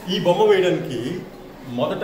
ఈ బొమ్మ వేయడానికి మొదట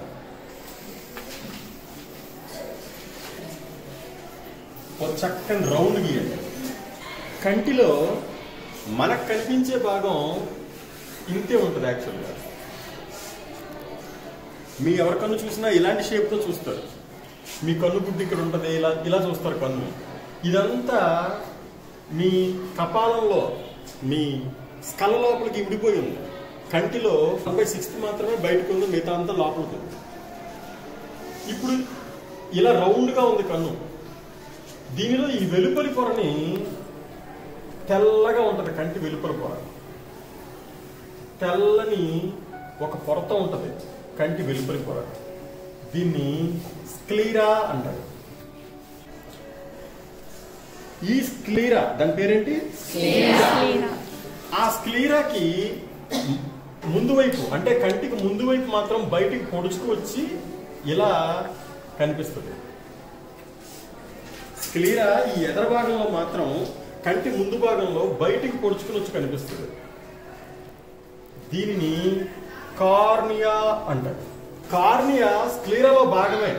ఒక చక్కని రౌండ్ గీయండి కంటిలో మనకు కనిపించే భాగం ఇంతే ఉంటుంది యాక్చువల్గా మీ ఎవరి కన్ను చూసినా ఇలాంటి షేప్తో చూస్తారు మీ కన్ను గుడ్డు ఇక్కడ ఉంటుంది ఇలా ఇలా చూస్తారు కన్ను ఇదంతా మీ కపాలంలో మీ స్కల్ లోపలికి విడిపోయి ఉంది కంటిలో తొంభై సిక్స్త్ మాత్రమే బయటకు ఉంది మిగతా అంతా లోపలికి ఉంది ఇప్పుడు ఇలా రౌండ్గా ఉంది కన్ను దీనిలో ఈ వెలుపలి పొరని తెల్లగా ఉంటుంది కంటి వెలుపలి పొర తెల్లని ఒక పొరతో ఉంటుంది కంటి వెలుపలి పొర దీన్ని స్క్లీరా అంటారు ఈ స్క్లీరా దాని పేరేంటి ఆ స్క్లీరాకి ముందు వైపు అంటే కంటికి ముందు వైపు మాత్రం బయటికి పొడుచుకు వచ్చి ఇలా కనిపిస్తుంది స్క్లీరా ఈ ఎదర భాగంలో మాత్రం కంటి ముందు భాగంలో బయటికి పొడుచుకుని వచ్చి కనిపిస్తుంది దీనిని కార్నియా అంటారు కార్నియా స్క్లీరాలో భాగమే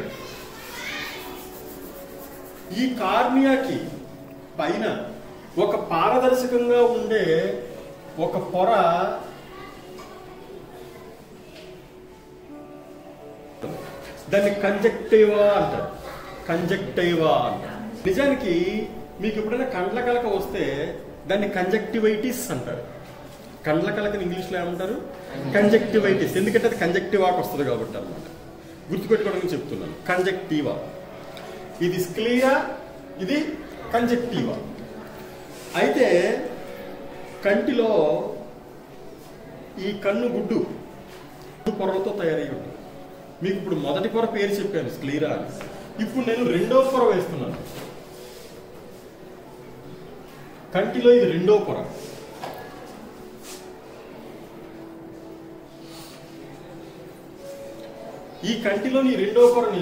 ఈ కార్నియాకి పైన ఒక పారదర్శకంగా ఉండే ఒక పొర దాన్ని కంజక్టివా అంటారు కంజక్టివా అంటారు నిజానికి మీకు ఎప్పుడైనా కండ్ల కలక వస్తే దాన్ని కంజక్టివైటిస్ అంటారు కండ్ల కలకని ఇంగ్లీష్లో ఏమంటారు కంజక్టివైటిస్ ఎందుకంటే అది కంజక్టివాకి వస్తుంది కాబట్టి అనమాట గుర్తుపెట్టుకోవడానికి చెప్తున్నాను కంజక్టివా ఇది స్క్లియా ఇది కంజక్టివా అయితే కంటిలో ఈ కన్ను గుడ్డు పొరలతో తయారై ఉంటుంది మీకు ఇప్పుడు మొదటి పొర పేరు చెప్పాను స్క్లీరా అని ఇప్పుడు నేను రెండో పొర వేస్తున్నాను కంటిలో ఇది రెండో పొర ఈ కంటిలోని రెండో పొరని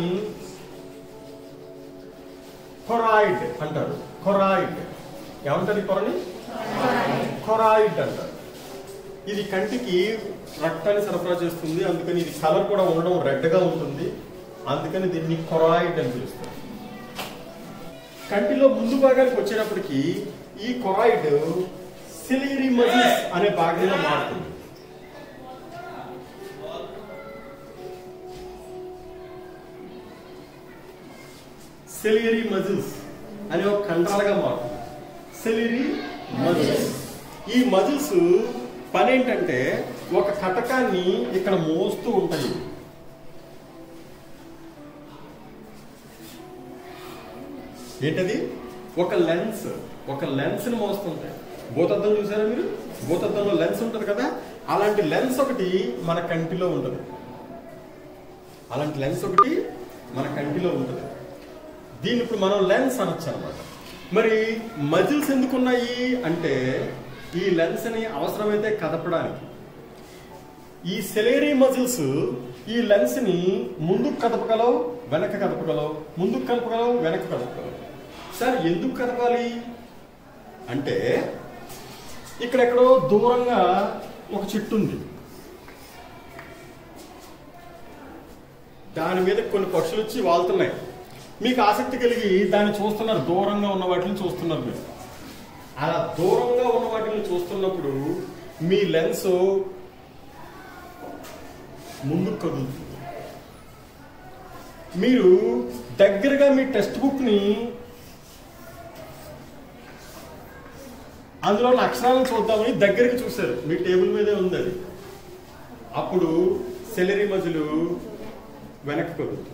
కొరాయిడ్ అంటారు కొరాయిడ్ ఏమంటారు ఈ పొరని కొరాయిడ్ అంటారు ఇది కంటికి రక్తాన్ని సరఫరా చేస్తుంది అందుకని ఇది కలర్ కూడా ఉండడం రెడ్ గా ఉంటుంది అందుకని దీన్ని కొరాయిడ్ అని పిలుస్తారు కంటిలో ముందు భాగానికి వచ్చేటప్పటికి ఈ కొరాయిడ్ సిలియరీ మజిల్స్ అనే భాగంగా మారుతుంది సెలియరీ మజిల్స్ అనే ఒక కండరాలుగా మారుతుంది సెలియరీ మజిల్స్ ఈ మజిల్స్ పని ఏంటంటే ఒక కటకాన్ని ఇక్కడ మోస్తూ ఉంటాయి ఏంటది ఒక లెన్స్ ఒక లెన్స్ ని మోస్తుంటాయి భూతద్దం చూసారా మీరు భూతద్దంలో లెన్స్ ఉంటుంది కదా అలాంటి లెన్స్ ఒకటి మన కంటిలో ఉంటుంది అలాంటి లెన్స్ ఒకటి మన కంటిలో ఉంటుంది దీన్ని ఇప్పుడు మనం లెన్స్ అనొచ్చు అనమాట మరి మజిల్స్ ఎందుకున్నాయి అంటే ఈ లెన్స్ ని అవసరమైతే కదపడానికి ఈ సెలేరీ మజిల్స్ ఈ లెన్స్ ని ముందుకు కదపగలవు వెనక కదపగలవు ముందుకు కదపగలవు వెనక కదపగలవు సార్ ఎందుకు కదపాలి అంటే ఇక్కడెక్కడో దూరంగా ఒక చెట్టు ఉంది దాని మీద కొన్ని పక్షులు వచ్చి వాళ్తున్నాయి మీకు ఆసక్తి కలిగి దాన్ని చూస్తున్నారు దూరంగా ఉన్న వాటిని చూస్తున్నారు మీరు అలా దూరంగా ఉన్న వాటిని చూస్తున్నప్పుడు మీ లెన్స్ ముందుకు కదులుతుంది మీరు దగ్గరగా మీ టెక్స్ట్ బుక్ ని అందులో ఉన్న అక్షరాలను చూద్దామని దగ్గరికి చూశారు మీ టేబుల్ మీదే ఉంది అది అప్పుడు సెలరీ మధ్యలు వెనక్కి కదులుతుంది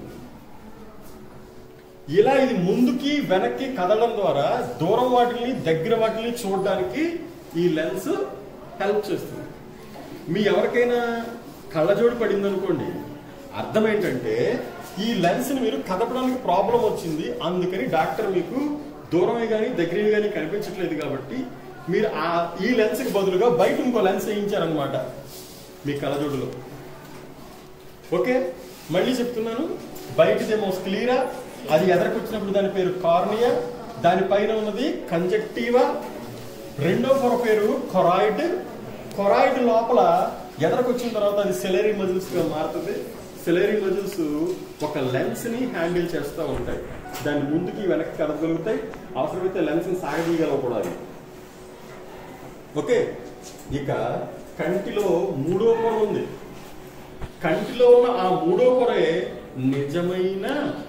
ఇలా ఇది ముందుకి వెనక్కి కదలడం ద్వారా దూరం వాటిని దగ్గర వాటిని చూడడానికి ఈ లెన్స్ హెల్ప్ చేస్తుంది మీ ఎవరికైనా కళ్ళజోడు పడింది అనుకోండి అర్థం ఏంటంటే ఈ లెన్స్ ని మీరు కదపడానికి ప్రాబ్లం వచ్చింది అందుకని డాక్టర్ మీకు దూరమే కానీ దగ్గరవి కానీ కనిపించట్లేదు కాబట్టి మీరు ఆ ఈ లెన్స్ కి బదులుగా బయట ఇంకో లెన్స్ వేయించారనమాట మీ కళ్ళజోడులో ఓకే మళ్ళీ చెప్తున్నాను బయటదేమో స్క్లీరా అది ఎదరకొచ్చినప్పుడు దాని పేరు కార్నియా దానిపైన ఉన్నది కంజక్టివా రెండో పొర పేరు కొరాయిడ్ కొరాయిడ్ లోపల ఎదరకు వచ్చిన తర్వాత అది సెలరీ మజిల్స్ గా మారుతుంది సెలరీ మజిల్స్ ఒక లెన్స్ ని హ్యాండిల్ చేస్తూ ఉంటాయి దాని ముందుకి వెనక్కి కదగలుగుతాయి అవసరమైతే లెన్స్ ని సాగదీయగలవు కూడా అది ఓకే ఇక కంటిలో మూడో పొర ఉంది కంటిలో ఉన్న ఆ మూడో పొరే నిజమైన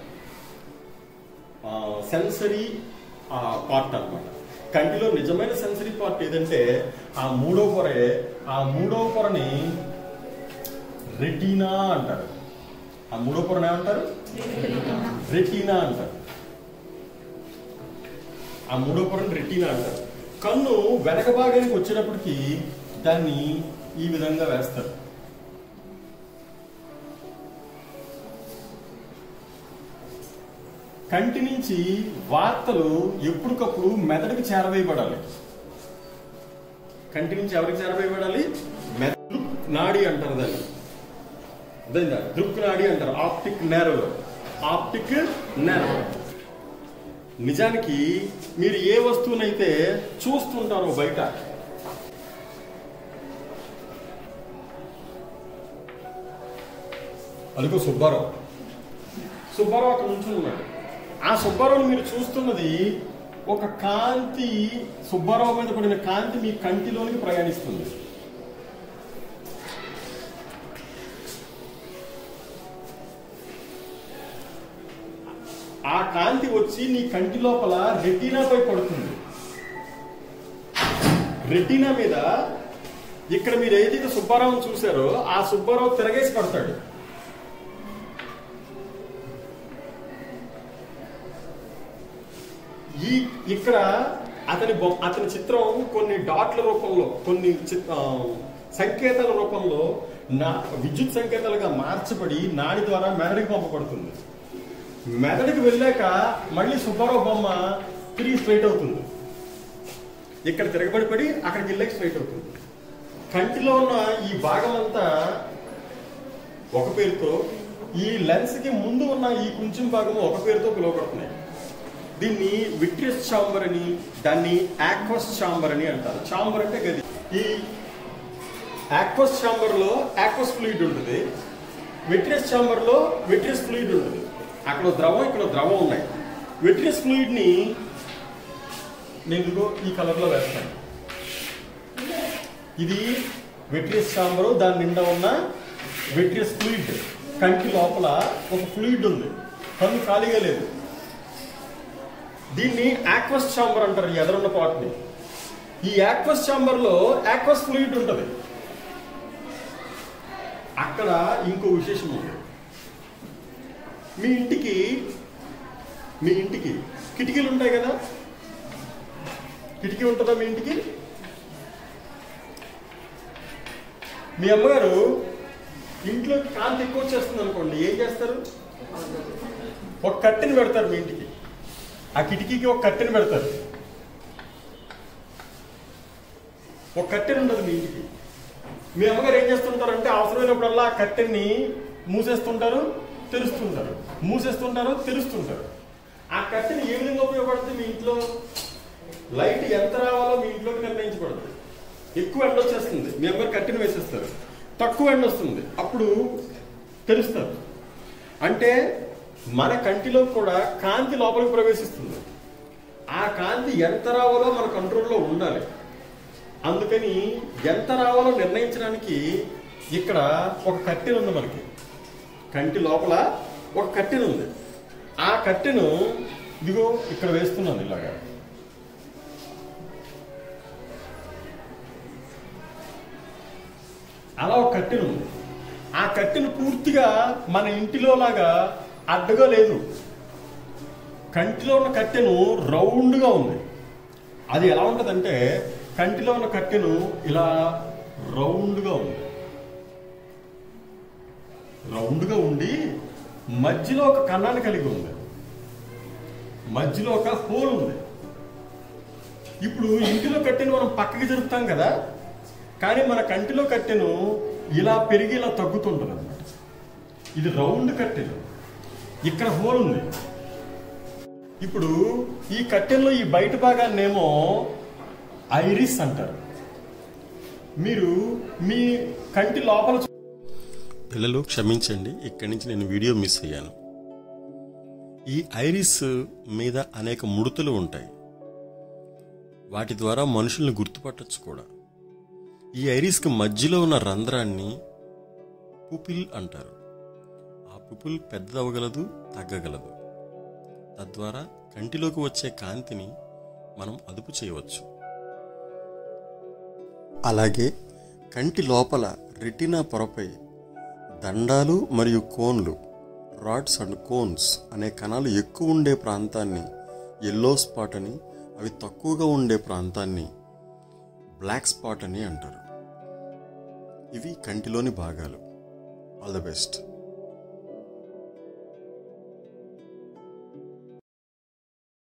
సెన్సరీ పార్ట్ అన్నమాట కంటిలో నిజమైన సెన్సరీ పార్ట్ ఏదంటే ఆ మూడో పొరే ఆ మూడో పొరని రెటీనా అంటారు ఆ మూడో పొరని ఏమంటారు రెటీనా అంటారు ఆ మూడో పొరని రెటీనా అంటారు కన్ను వెనక భాగానికి వచ్చేటప్పటికి దాన్ని ఈ విధంగా వేస్తారు కంటి నుంచి వార్తలు ఎప్పటికప్పుడు మెదడుకి చేరవేయబడాలి కంటి నుంచి ఎవరికి చేరవేయబడాలి మెదడు నాడి అంటారు దాన్ని అదేందా దృక్ నాడి అంటారు ఆప్టిక్ నెర్వ్ ఆప్టిక్ నెర్వ్ నిజానికి మీరు ఏ వస్తువునైతే చూస్తుంటారో బయట అదిగో సుబ్బారావు సుబ్బారావు అక్కడ నుంచుని ఉన్నాడు ఆ సుబ్బారావుని మీరు చూస్తున్నది ఒక కాంతి సుబ్బారావు మీద పడిన కాంతి మీ కంటిలోనికి ప్రయాణిస్తుంది ఆ కాంతి వచ్చి నీ కంటి లోపల రెటీనాపై పడుతుంది రెటీనా మీద ఇక్కడ మీరు ఏదైతే సుబ్బారావుని చూసారో ఆ సుబ్బారావు తిరగేసి పడతాడు ఈ ఇక్కడ అతని బొమ్మ అతని చిత్రం కొన్ని డాట్ల రూపంలో కొన్ని చి- ఆ, సంకేతాల రూపంలో నా విద్యుత్ సంకేతాలుగా మార్చబడి నాడి ద్వారా మెదడుకి పంపబడుతుంది మెదడుకి వెళ్ళాక మళ్ళీ సుబ్బారావు బొమ్మ తిరిగి స్ట్రైట్ అవుతుంది ఇక్కడ తిరగబడి పడి అక్కడికి వెళ్ళాక స్ట్రైట్ అవుతుంది కంటిలో ఉన్న ఈ భాగం అంతా ఒక పేరుతో ఈ లెన్స్ కి ముందు ఉన్న ఈ కొంచెం భాగం ఒక పేరుతో పిలువబడుతున్నాయి దీన్ని విట్రియస్ చాంబర్ అని దాన్ని ఆక్వస్ చాంబర్ అని అంటారు చాంబర్ అంటే గది ఈ ఆక్వస్ చాంబర్ లో ఆక్వస్ ఫ్లూయిడ్ ఉంటుంది విట్రియస్ చాంబర్ లో విట్రియస్ ఫ్లూయిడ్ ఉంటుంది అక్కడ ద్రవం ఇక్కడ ద్రవం ఉన్నాయి విట్రియస్ ఫ్లూయిడ్ ని నేను ఇదిగో ఈ కలర్ లో వేస్తాను ఇది విట్రియస్ చాంబరు దాని నిండా ఉన్న విట్రియస్ ఫ్లూయిడ్ కంటి లోపల ఒక ఫ్లూయిడ్ ఉంది కన్ను ఖాళీగా లేదు దీన్ని ఆక్వస్ చాంబర్ అంటారు ఈ ఎదరున్న పార్ట్ని ఈ ఆక్వస్ చాంబర్ లో ఆక్వస్ ఫ్లూయిడ్ ఉంటుంది అక్కడ ఇంకో విశేషం ఉంది మీ ఇంటికి మీ ఇంటికి కిటికీలు ఉంటాయి కదా కిటికీ ఉంటుందా మీ ఇంటికి మీ అమ్మగారు ఇంట్లో కాంతి ఎక్కువ వచ్చేస్తుంది అనుకోండి ఏం చేస్తారు ఒక కట్టెని పెడతారు మీ ఇంటికి ఆ కిటికీకి ఒక కట్టెని పెడతారు ఒక కట్టెని ఉండదు మీ ఇంటికి మీ అమ్మగారు ఏం చేస్తుంటారంటే అవసరమైనప్పుడల్లా ఆ కట్టెని మూసేస్తుంటారు తెరుస్తుంటారు మూసేస్తుంటారు తెరుస్తుంటారు ఆ కట్టెని ఏ విధంగా ఉపయోగపడుతుంది మీ ఇంట్లో లైట్ ఎంత రావాలో మీ ఇంట్లోకి నిర్ణయించబడుతుంది ఎక్కువ ఎండ వచ్చేస్తుంది మీ అమ్మగారు కట్టెని వేసేస్తారు తక్కువ ఎండ వస్తుంది అప్పుడు తెరుస్తారు అంటే మన కంటిలో కూడా కాంతి లోపలికి ప్రవేశిస్తుంది ఆ కాంతి ఎంత రావాలో మన కంట్రోల్లో ఉండాలి అందుకని ఎంత రావాలో నిర్ణయించడానికి ఇక్కడ ఒక కట్టెను ఉంది మనకి కంటి లోపల ఒక కట్టెను ఉంది ఆ కట్టెను ఇదిగో ఇక్కడ వేస్తున్నాను ఇలాగా అలా ఒక కట్టెను ఉంది ఆ కట్టెను పూర్తిగా మన ఇంటిలో లాగా అడ్డగా లేదు కంటిలో ఉన్న కట్టెను రౌండ్గా ఉంది అది ఎలా ఉంటుందంటే కంటిలో ఉన్న కట్టెను ఇలా రౌండ్గా ఉంది రౌండ్గా ఉండి మధ్యలో ఒక కన్నాన్ని కలిగి ఉంది మధ్యలో ఒక హోల్ ఉంది ఇప్పుడు ఇంటిలో కట్టెను మనం పక్కకి జరుపుతాం కదా కానీ మన కంటిలో కట్టెను ఇలా పెరిగి ఇలా తగ్గుతుంటుంది అనమాట ఇది రౌండ్ కట్టెలు ఇక్కడ హోల్ ఉంది ఇప్పుడు ఈ కట్టెల్లో ఈ బయట భాగాన్నేమో ఐరిస్ అంటారు మీరు మీ కంటి లోపల చూ- పిల్లలు క్షమించండి ఇక్కడి నుంచి నేను వీడియో మిస్ అయ్యాను ఈ ఐరిస్ మీద అనేక ముడతలు ఉంటాయి వాటి ద్వారా మనుషుల్ని గుర్తుపట్టచ్చు కూడా ఈ ఐరిస్కి మధ్యలో ఉన్న రంధ్రాన్ని పుపిల్ అంటారు ఆ పుపిల్ పెద్దదవగలదు తగ్గగలదు తద్వారా కంటిలోకి వచ్చే కాంతిని మనం అదుపు చేయవచ్చు అలాగే కంటి లోపల రెటినా పొరపై దండాలు మరియు కోన్లు రాడ్స్ అండ్ కోన్స్ అనే కణాలు ఎక్కువ ఉండే ప్రాంతాన్ని ఎల్లో స్పాట్ అని అవి తక్కువగా ఉండే ప్రాంతాన్ని బ్లాక్ స్పాట్ అని అంటారు ఇవి కంటిలోని భాగాలు ఆల్ ద బెస్ట్